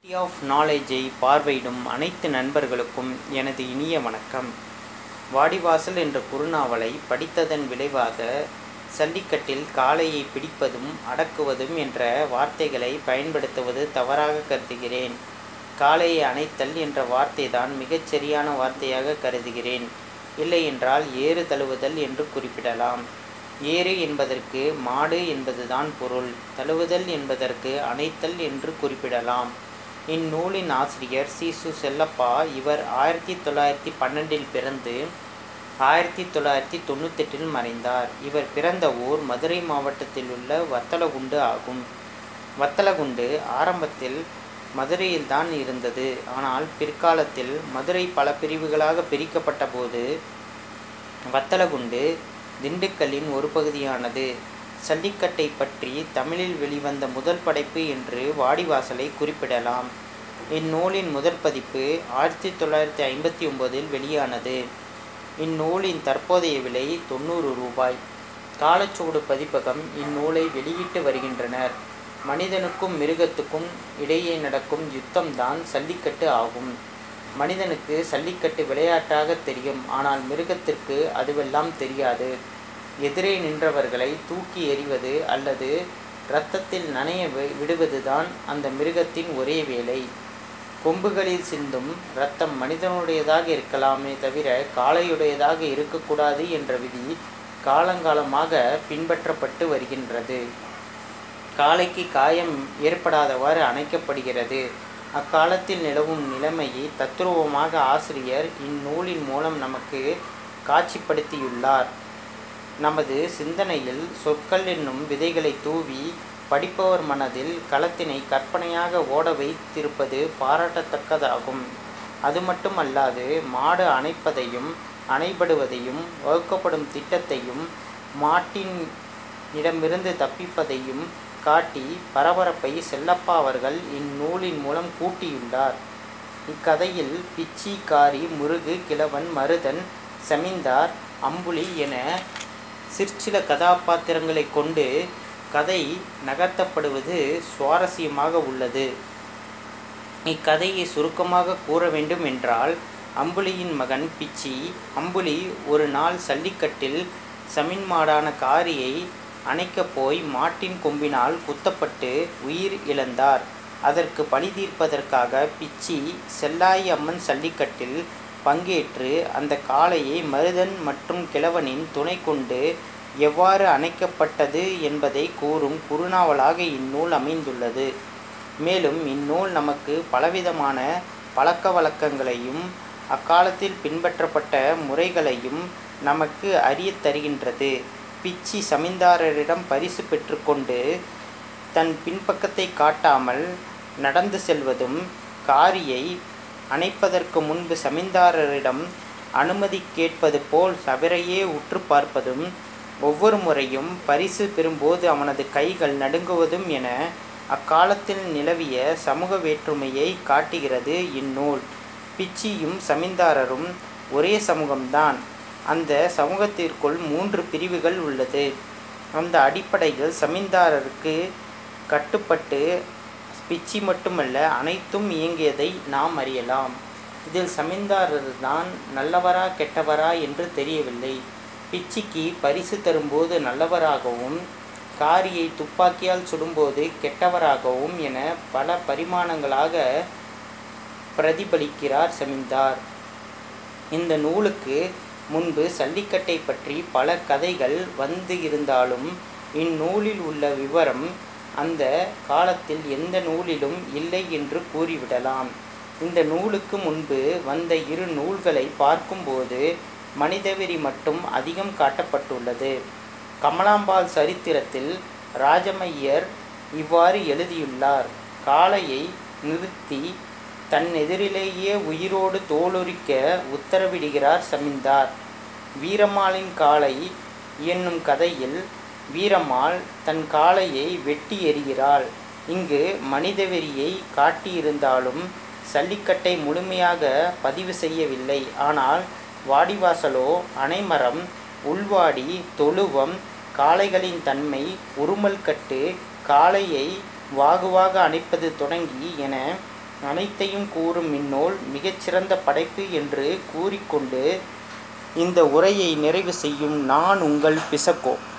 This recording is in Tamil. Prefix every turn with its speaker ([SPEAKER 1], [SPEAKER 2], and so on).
[SPEAKER 1] சிட்டி ஆஃப் நாலேஜை பார்வையிடும் அனைத்து நண்பர்களுக்கும் எனது இனிய வணக்கம் வாடிவாசல் என்ற குறுநாவலை படித்ததன் விளைவாக சல்லிக்கட்டில் காளையை பிடிப்பதும் அடக்குவதும் என்ற வார்த்தைகளை பயன்படுத்துவது தவறாக கருதுகிறேன் காளையை அணைத்தல் என்ற வார்த்தைதான் மிகச் சரியான வார்த்தையாக கருதுகிறேன் இல்லையென்றால் ஏறு தழுவுதல் என்று குறிப்பிடலாம் ஏறு என்பதற்கு மாடு என்பதுதான் பொருள் தழுவுதல் என்பதற்கு அணைத்தல் என்று குறிப்பிடலாம் இந்நூலின் ஆசிரியர் சீசு செல்லப்பா இவர் ஆயிரத்தி தொள்ளாயிரத்தி பன்னெண்டில் பிறந்து ஆயிரத்தி தொள்ளாயிரத்தி தொண்ணூத்தெட்டில் மறைந்தார் இவர் பிறந்த ஊர் மதுரை மாவட்டத்தில் உள்ள வத்தலகுண்டு ஆகும் வத்தலகுண்டு ஆரம்பத்தில் மதுரையில்தான் இருந்தது ஆனால் பிற்காலத்தில் மதுரை பல பிரிவுகளாக பிரிக்கப்பட்ட போது வத்தலகுண்டு திண்டுக்கல்லின் ஒரு பகுதியானது சல்லிக்கட்டை பற்றி தமிழில் வெளிவந்த முதல் படைப்பு என்று வாடிவாசலை குறிப்பிடலாம் இந்நூலின் முதற் பதிப்பு ஆயிரத்தி தொள்ளாயிரத்தி ஐம்பத்தி ஒம்போதில் வெளியானது இந்நூலின் தற்போதைய விலை தொண்ணூறு ரூபாய் காலச்சுவடு பதிப்பகம் இந்நூலை வெளியிட்டு வருகின்றனர் மனிதனுக்கும் மிருகத்துக்கும் இடையே நடக்கும் யுத்தம்தான் சல்லிக்கட்டு ஆகும் மனிதனுக்கு சல்லிக்கட்டு விளையாட்டாக தெரியும் ஆனால் மிருகத்திற்கு அதுவெல்லாம் தெரியாது எதிரே நின்றவர்களை தூக்கி எறிவது அல்லது இரத்தத்தில் நனைய விடுவதுதான் அந்த மிருகத்தின் ஒரே வேலை கொம்புகளில் சிந்தும் இரத்தம் மனிதனுடையதாக இருக்கலாமே தவிர காளையுடையதாக இருக்கக்கூடாது என்ற விதி காலங்காலமாக பின்பற்றப்பட்டு வருகின்றது காளைக்கு காயம் ஏற்படாதவாறு அணைக்கப்படுகிறது அக்காலத்தில் நிலவும் நிலைமையை தத்துருவமாக ஆசிரியர் இந்நூலின் மூலம் நமக்கு காட்சிப்படுத்தியுள்ளார் நமது சிந்தனையில் சொற்கள் என்னும் விதைகளை தூவி படிப்பவர் மனதில் களத்தினை கற்பனையாக ஓட வைத்திருப்பது பாராட்டத்தக்கதாகும் அது மட்டுமல்லாது மாடு அணைப்பதையும் அணைபடுவதையும் வகுக்கப்படும் திட்டத்தையும் மாட்டின் இடமிருந்து தப்பிப்பதையும் காட்டி பரபரப்பை செல்லப்பா அவர்கள் இந்நூலின் மூலம் கூட்டியுள்ளார் இக்கதையில் பிச்சி காரி முருகு கிழவன் மருதன் செமிந்தார் அம்புலி என சிற்சில கதாபாத்திரங்களை கொண்டு கதை நகர்த்தப்படுவது சுவாரஸ்யமாக உள்ளது இக்கதையை சுருக்கமாக கூற வேண்டும் என்றால் அம்புலியின் மகன் பிச்சி அம்புலி ஒரு நாள் சல்லிக்கட்டில் சமின் மாடான காரியை அணைக்கப் போய் மாட்டின் கொம்பினால் குத்தப்பட்டு உயிர் இழந்தார் அதற்கு பழி தீர்ப்பதற்காக பிச்சி செல்லாயி அம்மன் சல்லிக்கட்டில் பங்கேற்று அந்த காளையை மருதன் மற்றும் கிழவனின் துணை கொண்டு எவ்வாறு அணைக்கப்பட்டது என்பதை கூறும் குறுநாவலாக இந்நூல் அமைந்துள்ளது மேலும் இந்நூல் நமக்கு பலவிதமான பழக்க வழக்கங்களையும் அக்காலத்தில் பின்பற்றப்பட்ட முறைகளையும் நமக்கு அறியத் தருகின்றது பிச்சி சமிந்தாரரிடம் பரிசு பெற்றுக்கொண்டு தன் பின்பக்கத்தை காட்டாமல் நடந்து செல்வதும் காரியை அணைப்பதற்கு முன்பு சமிந்தாரரிடம் அனுமதி கேட்பது போல் சவரையே உற்று பார்ப்பதும் ஒவ்வொரு முறையும் பரிசு பெறும்போது அவனது கைகள் நடுங்குவதும் என அக்காலத்தில் நிலவிய சமூக வேற்றுமையை காட்டுகிறது இந்நூல் பிச்சியும் சமிந்தாரரும் ஒரே சமூகம்தான் அந்த சமூகத்திற்குள் மூன்று பிரிவுகள் உள்ளது அந்த அடிப்படையில் சமீந்தாரருக்கு கட்டுப்பட்டு பிச்சி மட்டுமல்ல அனைத்தும் இயங்கியதை நாம் அறியலாம் இதில் சமீந்தாரர் தான் நல்லவரா கெட்டவரா என்று தெரியவில்லை பிச்சிக்கு பரிசு தரும்போது நல்லவராகவும் காரியை துப்பாக்கியால் சுடும்போது கெட்டவராகவும் என பல பரிமாணங்களாக பிரதிபலிக்கிறார் சமீந்தார் இந்த நூலுக்கு முன்பு சல்லிக்கட்டை பற்றி பல கதைகள் வந்து இருந்தாலும் இந்நூலில் உள்ள விவரம் அந்த காலத்தில் எந்த நூலிலும் இல்லை என்று கூறிவிடலாம் இந்த நூலுக்கு முன்பு வந்த இரு நூல்களை பார்க்கும்போது மனிதவெறி மட்டும் அதிகம் காட்டப்பட்டுள்ளது கமலாம்பாள் சரித்திரத்தில் ராஜமையர் இவ்வாறு எழுதியுள்ளார் காளையை நிறுத்தி தன் எதிரிலேயே உயிரோடு தோலுரிக்க உத்தரவிடுகிறார் சமிந்தார் வீரம்மாளின் காளை என்னும் கதையில் வீரம்மாள் தன் காளையை வெட்டி எறிகிறாள் இங்கு மனிதவெறியை காட்டியிருந்தாலும் சல்லிக்கட்டை முழுமையாக பதிவு செய்யவில்லை ஆனால் வாடிவாசலோ அணைமரம் உள்வாடி தொழுவம் காளைகளின் தன்மை உருமல் கட்டு காளையை வாகுவாக அணைப்பது தொடங்கி என அனைத்தையும் கூறும் இந்நூல் மிகச்சிறந்த படைப்பு என்று கூறிக்கொண்டு இந்த உரையை நிறைவு செய்யும் நான் உங்கள் பிசக்கோ